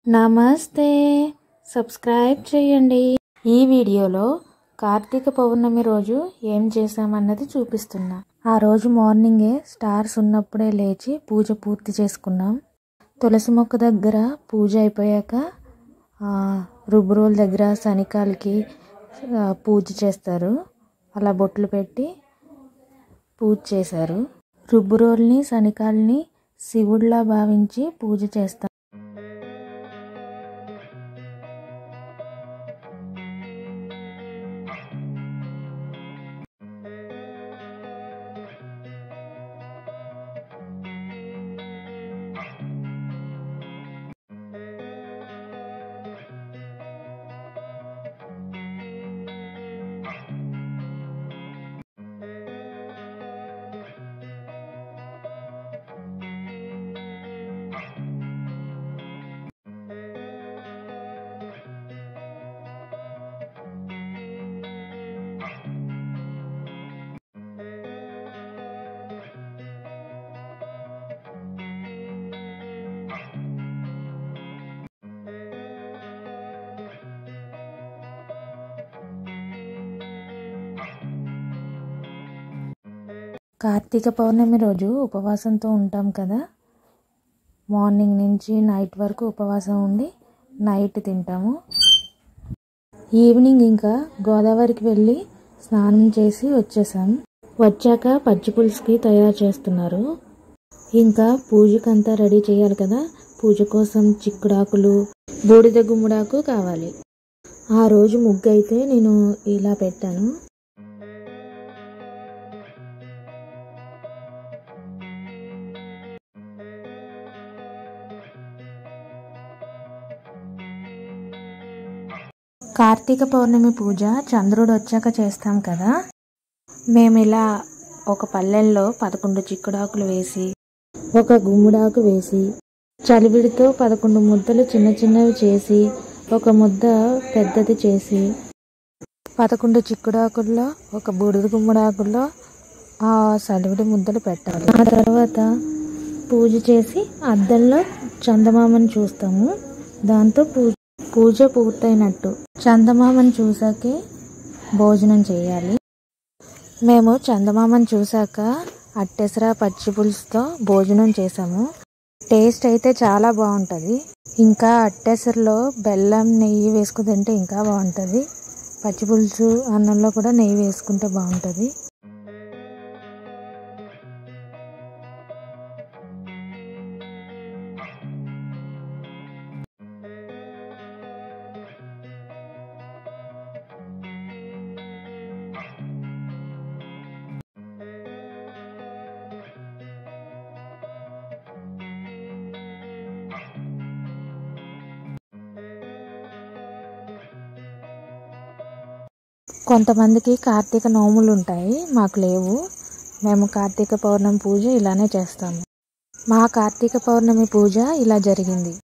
నమస్తే సబ్స్క్రైబ్ చేయండి ఈ వీడియోలో కార్తీక పౌర్ణమి రోజు ఏం చేశామన్నది చూపిస్తున్నా ఆ రోజు మార్నింగే స్టార్స్ ఉన్నప్పుడే లేచి పూజ పూర్తి చేసుకున్నాం తులసి మొక్క దగ్గర పూజ అయిపోయాక ఆ, రుబ్బురోల దగ్గర శనికాలకి ఆ, పూజ చేస్తారు అలా బొట్లు పెట్టి పూజ చేశారు రుబ్బురోల్ని శనికాల్ని శివుడిలా భావించి పూజ చేస్తారు కార్తీక పౌర్ణమి రోజు ఉపవాసంతో ఉంటాం కదా మార్నింగ్ నుంచి నైట్ వరకు ఉపవాసం ఉండి నైట్ తింటాము ఈవినింగ్ ఇంకా గోదావరికి వెళ్ళి స్నానం చేసి వచ్చేసాం వచ్చాక పచ్చి పులుసుకి తయారు చేస్తున్నారు ఇంకా పూజకంతా రెడీ చేయాలి కదా పూజ కోసం చిక్కుడాకులు బూడిద గుమ్మడాకు కావాలి ఆ రోజు ముగ్గు అయితే నేను ఇలా పెట్టాను కార్తీక పౌర్ణమి పూజ చంద్రుడు వచ్చాక చేస్తాం కదా మేము ఇలా ఒక పల్లెల్లో పదకొండు చిక్కుడాకులు వేసి ఒక గుమ్ముడాకు వేసి చలివిడితో పదకొండు ముద్దలు చిన్న చిన్నవి చేసి ఒక ముద్ద పెద్దది చేసి పదకొండు చిక్కుడాకుల్లో ఒక బూడిద గుమ్మడాకుల్లో ఆ సలివిడి ముద్దలు పెట్టాలి ఆ తర్వాత పూజ చేసి అద్దంలో చందమామని చూస్తాము దాంతో పూజ పూజ పూర్తయినట్టు చందమామని చూసాకే భోజనం చేయాలి మేము చందమామని చూసాక అట్టెసర పచ్చి పులుసుతో భోజనం చేసాము టేస్ట్ అయితే చాలా బాగుంటుంది ఇంకా అట్టెసరలో బెల్లం నెయ్యి వేసుకుని తింటే ఇంకా బాగుంటుంది పచ్చి పులుసు అన్నంలో కూడా నెయ్యి వేసుకుంటే బాగుంటుంది కొంతమందికి కార్తీక నోములు ఉంటాయి మాకు లేవు మేము కార్తీక పౌర్ణమి పూజ ఇలానే చేస్తాము మా కార్తీక పౌర్ణమి పూజ ఇలా జరిగింది